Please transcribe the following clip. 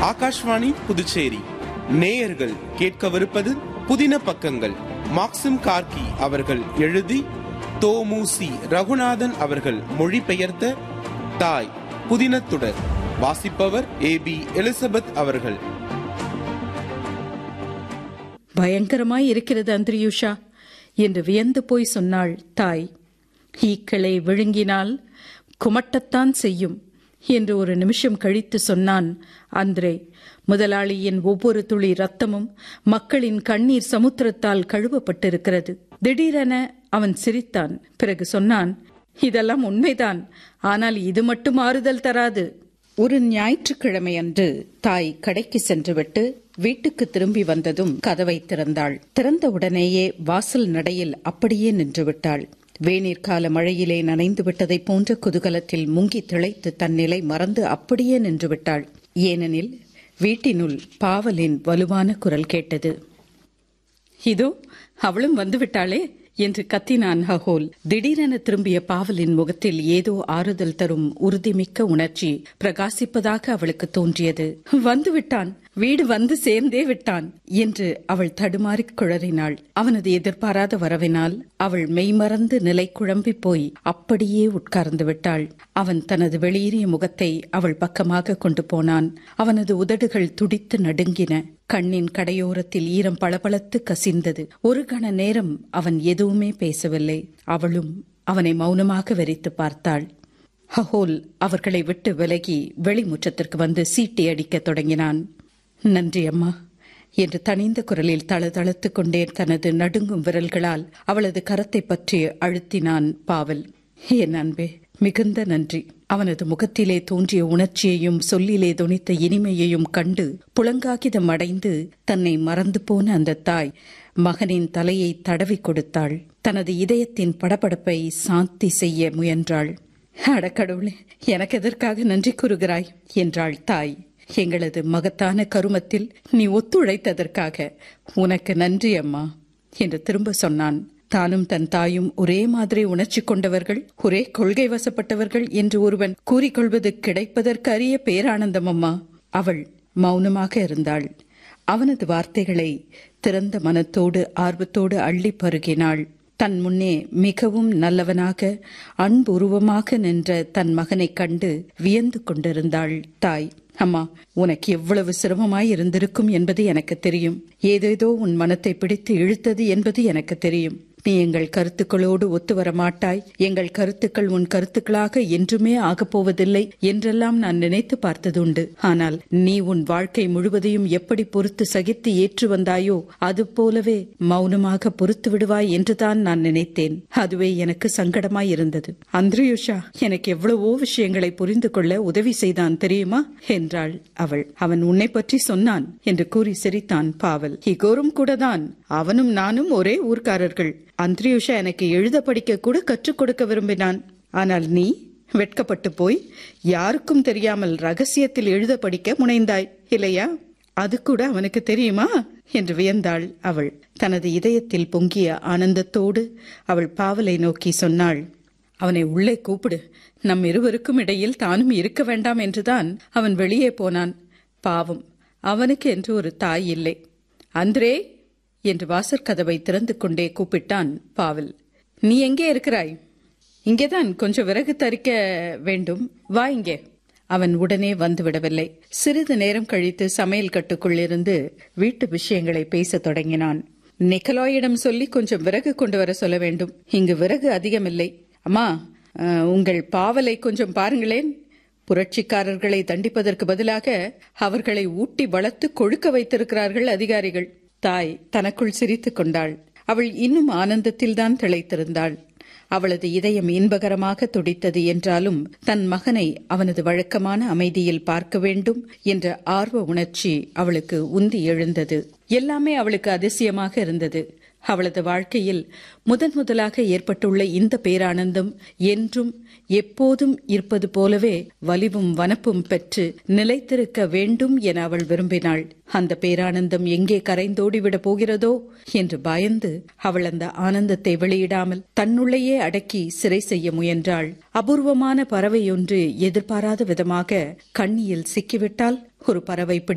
ஆகாஷ்வாணி புதுச்சேரி நேயர்கள் கேட்கவிருப்பது புதின பக்கங்கள் மாக்சிம் கார்கி அவர்கள் எழுதி தோமுசி ரகுநாதன் அவர்கள் மொழிபெயர்த்த தாய் புதினத்துடர் வாசிப்பவர் ஏ பி எலிசபெத் அவர்கள் பயங்கரமாய் இருக்கிறது அந்திரியுஷா என்று வியந்து போய் சொன்னாள் தாய் ஈக்களை விழுங்கினால் குமட்டத்தான் செய்யும் என்று ஒரு நிமிஷம் கழித்து சொன்னான் அந்திரே முதலாளியின் ஒவ்வொரு துளி ரத்தமும் மக்களின் கண்ணீர் சமுத்திரத்தால் கழுவப்பட்டிருக்கிறது திடீரென அவன் சிரித்தான் பிறகு சொன்னான் இதெல்லாம் உண்மைதான் ஆனால் இது மட்டும் ஆறுதல் தராது ஒரு ஞாயிற்றுக்கிழமை அன்று தாய் கடைக்கு சென்றுவிட்டு வீட்டுக்கு திரும்பி வந்ததும் கதவை திறந்தாள் திறந்த உடனேயே வாசல் நடையில் அப்படியே நின்று விட்டாள் வேநீர் கால மழையிலே நனைந்து விட்டதைப் போன்ற குதூகலத்தில் முங்கி திளைத்து தன் நிலை மறந்து அப்படியே நின்று விட்டாள் ஏனெனில் வீட்டினுள் பாவலின் வலுவான குரல் கேட்டது இதோ அவளும் வந்து விட்டாளே என்று கத்தினான் ஹகோல் திடீரென திரும்பிய பாவலின் முகத்தில் ஏதோ ஆறுதல் தரும் உறுதிமிக்க உணர்ச்சி பிரகாசிப்பதாக அவளுக்கு தோன்றியது வந்து விட்டான் வீடு வந்து சேர்ந்தே விட்டான் என்று அவள் தடுமாறி குழறினாள் அவனது எதிர்பாராத வரவினால் அவள் மெய்மறந்து நிலை குழம்பி போய் அப்படியே உட்கார்ந்து விட்டாள் அவன் தனது வெளியேறிய முகத்தை அவள் பக்கமாக கொண்டு போனான் அவனது உதடுகள் துடித்து நடுங்கின கண்ணின் கடையோரத்தில் ஈரம் பளபளத்து கசிந்தது ஒரு கண நேரம் அவன் எதுவுமே பேசவில்லை அவளும் அவனை மௌனமாக வெறித்து பார்த்தாள் ஹஹோல் அவர்களை விட்டு விலகி வெளிமுற்றத்திற்கு வந்து சீட்டி அடிக்கத் தொடங்கினான் நன்றி அம்மா என்று தனிந்த குரலில் தளதளத்துக் கொண்டே தனது நடுங்கும் விரல்களால் அவளது கரத்தை பற்றி அழுத்தினான் பாவல் என் அன்பே மிகுந்த நன்றி அவனது முகத்திலே தோன்றிய உணர்ச்சியையும் சொல்லிலே தொனித்த இனிமையையும் கண்டு புலங்காகிதம் அடைந்து தன்னை மறந்து போன அந்த தாய் மகனின் தலையை தடவி கொடுத்தாள் தனது இதயத்தின் படபடப்பை சாந்தி செய்ய முயன்றாள் அடக்கடவுளே எனக்கு எதற்காக நன்றி கூறுகிறாய் என்றாள் தாய் எங்களது மகத்தான கருமத்தில் நீ ஒத்துழைத்ததற்காக உனக்கு நன்றி அம்மா என்று திரும்ப சொன்னான் தானும் தன் தாயும் ஒரே மாதிரி உணர்ச்சி கொண்டவர்கள் ஒரே கொள்கை வசப்பட்டவர்கள் என்று ஒருவன் கூறிக்கொள்வது கிடைப்பதற்கு அரிய பேரானந்தம் அம்மா அவள் மௌனமாக இருந்தாள் அவனது வார்த்தைகளை திறந்த மனத்தோடு ஆர்வத்தோடு அள்ளி பருகினாள் தன் முன்னே மிகவும் நல்லவனாக அன்புருவமாக நின்ற தன் மகனைக் கண்டு வியந்து கொண்டிருந்தாள் தாய் அம்மா உனக்கு எவ்வளவு சிரமமாய் இருந்திருக்கும் என்பது எனக்கு தெரியும் ஏதேதோ உன் மனத்தை பிடித்து இழுத்தது என்பது எனக்கு தெரியும் நீ எங்கள் கருத்துக்களோடு ஒத்து வர மாட்டாய் எங்கள் கருத்துக்கள் உன் கருத்துக்களாக என்றுமே ஆகப் போவதில்லை என்றெல்லாம் நான் நினைத்து பார்த்ததுண்டு ஆனால் நீ உன் வாழ்க்கை முழுவதையும் எப்படி பொறுத்து சகித்து ஏற்று வந்தாயோ அது போலவே மௌனமாக பொறுத்து விடுவாய் என்றுதான் நான் நினைத்தேன் அதுவே எனக்கு சங்கடமாய் இருந்தது அந்திரியுஷா எனக்கு எவ்வளவோ விஷயங்களை புரிந்து கொள்ள உதவி செய்தான் தெரியுமா என்றாள் அவள் அவன் உன்னை பற்றி சொன்னான் என்று கூறி சிரித்தான் பாவல் இகோரும் கூடதான் அவனும் நானும் ஒரே ஊர்க்காரர்கள் அந்திரியுஷா எனக்கு எழுத படிக்க கூட கற்றுக் கொடுக்க விரும்பினான் ஆனால் நீ வெட்கப்பட்டு போய் யாருக்கும் தெரியாமல் ரகசியத்தில் எழுத படிக்க முனைந்தாய் இல்லையா அது கூட அவனுக்கு தெரியுமா என்று வியந்தாள் அவள் தனது இதயத்தில் பொங்கிய ஆனந்தத்தோடு அவள் பாவலை நோக்கி சொன்னாள் அவனை உள்ளே கூப்பிடு நம் இருவருக்கும் இடையில் தானும் இருக்க வேண்டாம் என்றுதான் அவன் வெளியே போனான் பாவம் அவனுக்கு என்று ஒரு தாய் இல்லை அந்திரே என்று வாசற்கதவை திறந்து கொண்டே கூப்பிட்டான் பாவல் நீ எங்கே இருக்கிறாய் இங்கேதான் கொஞ்சம் விறகு தரிக்க வேண்டும் வா இங்கே அவன் உடனே வந்துவிடவில்லை சிறிது நேரம் கழித்து சமையல் கட்டுக்குள் இருந்து வீட்டு விஷயங்களை பேசத் தொடங்கினான் நிக்கலாயிடம் சொல்லி கொஞ்சம் விறகு கொண்டு வர சொல்ல வேண்டும் இங்கு விறகு அதிகமில்லை அம்மா உங்கள் பாவலை கொஞ்சம் பாருங்களேன் புரட்சிக்காரர்களை தண்டிப்பதற்கு பதிலாக அவர்களை ஊட்டி வளர்த்து கொழுக்க வைத்திருக்கிறார்கள் அதிகாரிகள் தாய் தனக்குள் சிரித்துக் கொண்டாள் அவள் இன்னும் ஆனந்தத்தில்தான் திளைத்திருந்தாள் அவளது இதயம் இன்பகரமாக துடித்தது என்றாலும் தன் மகனை அவனது வழக்கமான அமைதியில் பார்க்க வேண்டும் என்ற ஆர்வ உணர்ச்சி அவளுக்கு உந்தி எழுந்தது எல்லாமே அவளுக்கு அதிசயமாக இருந்தது அவளது வாழ்க்கையில் முதன் முதலாக ஏற்பட்டுள்ள இந்த பேரானந்தம் என்றும் எப்போதும் இருப்பது போலவே வலிவும் வனப்பும் பெற்று நிலைத்திருக்க வேண்டும் என அவள் விரும்பினாள் அந்த பேரானந்தம் எங்கே கரைந்தோடிவிட போகிறதோ என்று பயந்து அவள் அந்த ஆனந்தத்தை வெளியிடாமல் தன்னுள்ளேயே அடக்கி சிறை செய்ய முயன்றாள் அபூர்வமான பறவையொன்று எதிர்பாராத விதமாக கண்ணியில் சிக்கிவிட்டால் ஒரு பறவை